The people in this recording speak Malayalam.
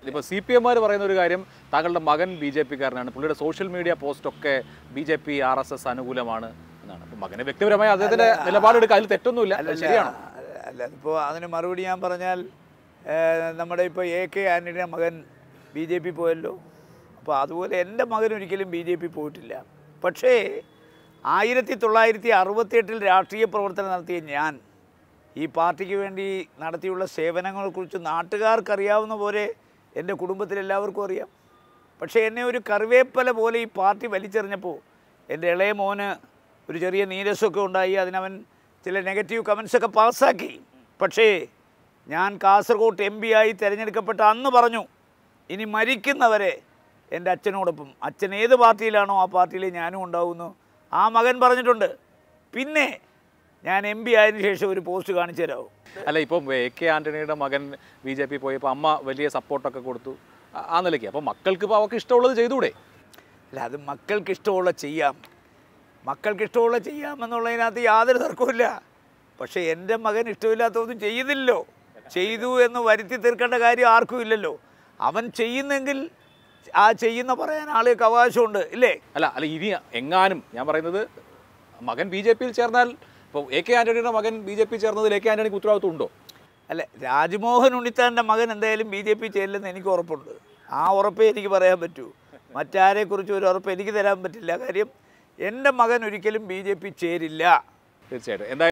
ഇപ്പോൾ സി പി എമ്മാർ പറയുന്ന ഒരു കാര്യം താങ്കളുടെ മകൻ ബി ജെ പിക്കാരനാണ് പുള്ളിയുടെ സോഷ്യൽ മീഡിയ പോസ്റ്റൊക്കെ B J P R S S അനുകൂലമാണ് എന്നാണ് അപ്പോൾ മകന് വ്യക്തിപരമായ അദ്ദേഹത്തിന്റെ നിലപാടെടുക്കുക അതിൽ തെറ്റൊന്നുമില്ല അത് ശരിയാണോ അല്ല ഇപ്പോൾ അതിന് മറുപടി ഞാൻ പറഞ്ഞാൽ ഏഹ്, നമ്മുടെ ഇപ്പോൾ എ കെ ആൻ്റണിയുടെ മകൻ ബി ജെ പി പോയല്ലോ അപ്പോൾ അതുപോലെ എൻ്റെ മകൻ ഒരിക്കലും ബി ജെ പി പോയിട്ടില്ല പക്ഷേ ആയിരത്തി തൊള്ളായിരത്തി അറുപത്തിയെട്ടിൽ രാഷ്ട്രീയ പ്രവർത്തനം നടത്തിയ ഞാൻ ഈ പാർട്ടിക്ക് വേണ്ടി നടത്തിയുള്ള സേവനങ്ങളെക്കുറിച്ച് നാട്ടുകാർക്കറിയാവുന്ന പോലെ എൻ്റെ കുടുംബത്തിലെല്ലാവർക്കും അറിയാം പക്ഷേ എന്നെ ഒരു കറിവേപ്പല പോലെ ഈ പാർട്ടി വലിച്ചെറിഞ്ഞപ്പോൾ എൻ്റെ ഇളയ മോന് ഒരു ചെറിയ നീരസമൊക്കെ ഉണ്ടായി അതിനവൻ ചില നെഗറ്റീവ് കമൻസൊക്കെ പാസ്സാക്കി പക്ഷേ ഞാൻ കാസർഗോഡ് എം പി ആയി തിരഞ്ഞെടുക്കപ്പെട്ട അന്ന് പറഞ്ഞു ഇനി മരിക്കുന്നവരെ എൻ്റെ അച്ഛനോടൊപ്പം അച്ഛൻ ഏത് പാർട്ടിയിലാണോ ആ പാർട്ടിയിൽ ഞാനും ഉണ്ടാവുന്നു ആ മകൻ പറഞ്ഞിട്ടുണ്ട് പിന്നെ ഞാൻ എം പി ആയതിനു ശേഷം ഒരു പോസ്റ്റ് കാണിച്ചു തരാമോ അല്ല ഇപ്പം എ കെ ആന്റണിയുടെ മകൻ ബി ജെ പി പോയപ്പോൾ അമ്മ വലിയ സപ്പോർട്ടൊക്കെ കൊടുത്തു ആ- ആ നിലയ്ക്ക് അപ്പോൾ മക്കൾക്ക് ഇപ്പോൾ അവർക്ക് ഇഷ്ടമുള്ളത് ചെയ്തുകൂടെ അല്ല അത് മക്കൾക്ക് ഇഷ്ടമുള്ള ചെയ്യാം മക്കൾക്ക് ഇഷ്ടമുള്ള ചെയ്യാമെന്നുള്ളതിനകത്ത് യാതൊരു തർക്കവുമില്ല പക്ഷേ എൻ്റെ മകൻ ഇഷ്ടമില്ലാത്തതൊന്നും ചെയ്യുന്നില്ലല്ലോ ചെയ്തു എന്ന് വരുത്തി തീർക്കേണ്ട കാര്യം ആർക്കും ഇല്ലല്ലോ അവൻ ചെയ്യുന്നെങ്കിൽ ആ ചെയ്യുന്ന പറയാൻ ആളുകൾക്ക് അവകാശമുണ്ട് ഇല്ലേ അല്ല അല്ല ഇനി എങ്ങാനും ഞാൻ പറയുന്നത് മകൻ ബി ജെ പിയിൽ ചേർന്നാൽ ഇപ്പോൾ എ കെ ആന്റണിയുടെ മകൻ ബി ജെ പി ചേർന്നതിൽ എ കെ ആന്റണിക്ക് ഉത്തരവാദിത്വം ഉണ്ടോ അല്ല രാജ്മോഹൻ ഉണ്ണിത്താൻ്റെ മകൻ എന്തായാലും ബി ജെ പി ചേരില്ലെന്ന് എനിക്ക് ഉറപ്പുണ്ട് ആ ഉറപ്പേ എനിക്ക് പറയാൻ പറ്റൂ മറ്റാരെക്കുറിച്ച് ഒരു ഉറപ്പ് എനിക്ക് തരാൻ പറ്റില്ല കാര്യം എൻ്റെ മകൻ ഒരിക്കലും ബി ജെ പി ചേരില്ല തീർച്ചയായിട്ടും എന്തായാലും